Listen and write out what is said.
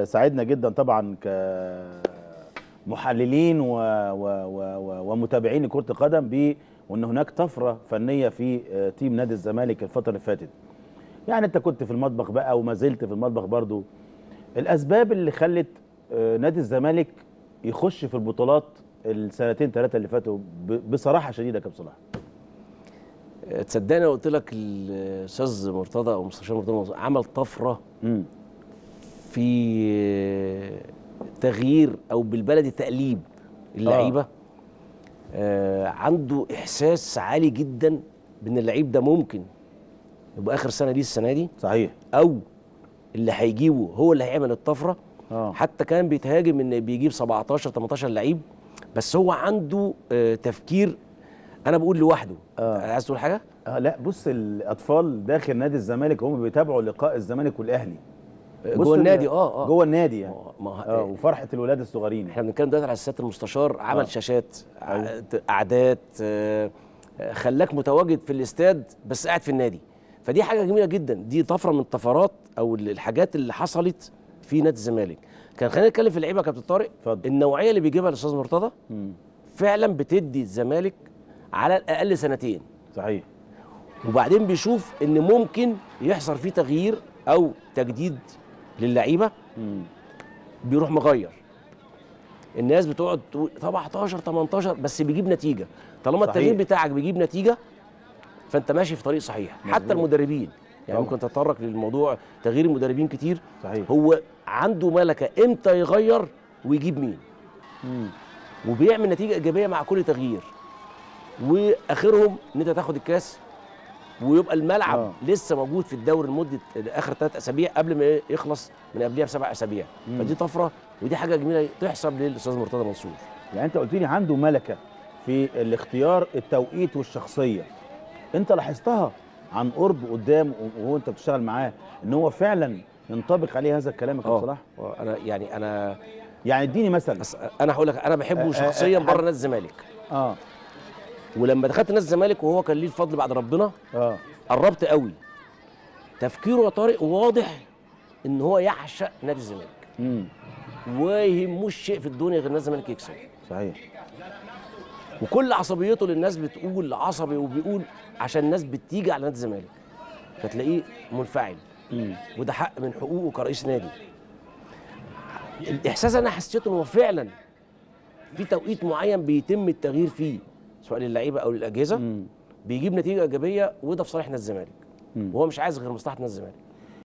سعدنا جدا طبعا كمحللين و... و... و... و... ومتابعين لكره القدم ب وان هناك طفره فنيه في آه، تيم نادي الزمالك الفتره اللي فاتت يعني انت كنت في المطبخ بقى وما زلت في المطبخ برضو الاسباب اللي خلت آه، نادي الزمالك يخش في البطولات السنتين ثلاثه اللي فاتوا ب- بصراحه شديده يا كابتن صلاح تصدقني لو قلت لك الاستاذ مرتضى او مستشار مرتضى منصور عمل طفره امم في تغيير او بالبلدي تقليب اللعيبه آه عنده احساس عالي جدا بان اللعيب ده ممكن يبقى اخر سنه ليه السنه دي صحيح او اللي هيجيبه هو اللي هيعمل الطفره اه حتى كان بيتهاجم ان بيجيب 17 18 لعيب بس هو عنده آه تفكير انا بقول لوحده آه. عايز تقول حاجه آه لا بص الاطفال داخل نادي الزمالك هم بيتابعوا لقاء الزمالك والاهلي بص جوه ال- النادي اه اه جوه النادي يعني ما اه وفرحه الولاد الصغيرين احنا بنتكلم دلوقتي على سياده المستشار عمل آه. شاشات أيوة. ع- اعداد آه، آه، خلاك متواجد في الاستاد بس قاعد في النادي فدي حاجه جميله جدا دي طفره من الطفرات او ال- الحاجات اللي حصلت في نادي الزمالك كان خلينا نتكلم في اللعيبه يا كابتن طارق اتفضل. النوعيه اللي بيجيبها الاستاذ مرتضى مم. فعلا بتدي الزمالك على الاقل سنتين صحيح وبعدين بيشوف ان ممكن يحصل فيه تغيير او تجديد للعيبه مم. بيروح مغير الناس بتقعد تقول 17 18 بس بيجيب نتيجه طالما صحيح. التغيير بتاعك بيجيب نتيجه فانت ماشي في طريق صحيح مظبوط. حتى المدربين يعني طبعا. ممكن تتطرق للموضوع تغيير المدربين كتير صحيح هو عنده ملكه امتى يغير ويجيب مين مم. وبيعمل نتيجه ايجابيه مع كل تغيير واخرهم ان انت تاخد الكاس ويبقى الملعب آه. آه. لسه موجود في الدوري لمده اخر ثلاث اسابيع قبل ما يخلص من قبلها بسبع اسابيع مم. فدي طفره ودي حاجه جميله تحسب للاستاذ مرتضى منصور يعني انت قلت لي عنده ملكه في الاختيار التوقيت والشخصيه انت لاحظتها عن قرب قدام وهو انت بتشتغل معاه ان هو فعلا ينطبق عليه هذا الكلام يا كابتن صلاح آه، انا يعني انا يعني اديني مثل بس انا هقول لك انا آه، بحبه آه، شخصيا آه، بره حد- نادي الزمالك اه ولما دخلت نادي الزمالك وهو كان ليه الفضل بعد ربنا اه قربت قوي تفكيره يا طارق واضح ان هو يعشق نادي الزمالك امم ويهموش شيء في الدنيا غير نادي الزمالك يكسب صحيح وكل عصبيته للناس بتقول عصبي وبيقول عشان الناس بتيجي على نادي الزمالك فتلاقيه منفعل امم وده حق من حقوقه كرئيس نادي الاحساس انا حسيته ان هو فعلا في توقيت معين بيتم التغيير فيه سواء للعيبه او للاجهزه امم بيجيب نتيجه ايجابيه وده في صالح نادي الزمالك مم. وهو مش عايز غير مصلحه نادي الزمالك